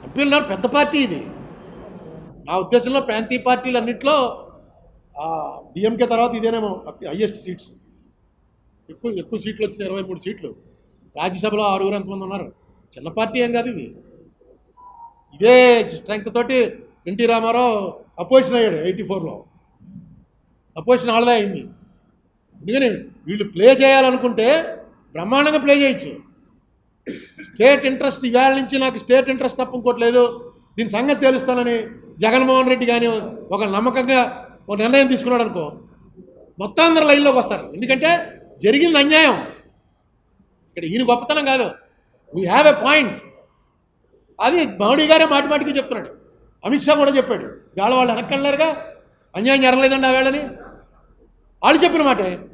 ఎంపీలు ఉన్నారు పెద్ద పార్టీ ఇది నా ఉద్దేశంలో ప్రాంతీయ పార్టీలు అన్నింటిలో డిఎంకే తర్వాత ఇదేనేమో హయ్యెస్ట్ సీట్స్ ఎక్కువ ఎక్కువ సీట్లు వచ్చినాయి ఇరవై మూడు సీట్లు రాజ్యసభలో ఆరుగురు ఎంతమంది ఉన్నారు చిన్న పార్టీ ఏం కాదు ఇది ఇదే స్ట్రెంగ్త్ తోటి ఎన్టీ రామారావు అపోజిషన్ అయ్యాడు ఎయిటీ ఫోర్లో అపోజిషన్ వాళ్ళదే అయింది అందుకని వీళ్ళు ప్లే చేయాలనుకుంటే బ్రహ్మాండంగా ప్లే చేయొచ్చు స్టేట్ ఇంట్రెస్ట్ ఇవాళ నుంచి నాకు స్టేట్ ఇంట్రెస్ట్ తప్ప ఇంకోటి లేదు దీని సంగతి తెలుస్తానని జగన్మోహన్ రెడ్డి కానీ ఒక నమ్మకంగా ఒక నిర్ణయం తీసుకున్నాడు అనుకో మొత్తం అందరు లైన్లోకి వస్తారు ఎందుకంటే జరిగింది అన్యాయం ఇక్కడ ఈయన గొప్పతనం కాదు వీ హ్యావ్ ఎ పాయింట్ అది మోడీ గారే మాటి మాటికి చెప్తున్నాడు అమిత్ షా కూడా చెప్పాడు ఇవాళ వాళ్ళు వెనక్కి వెళ్ళారుగా అన్యాయం జరగలేదండి ఆ వేళని వాళ్ళు చెప్పిన మాటే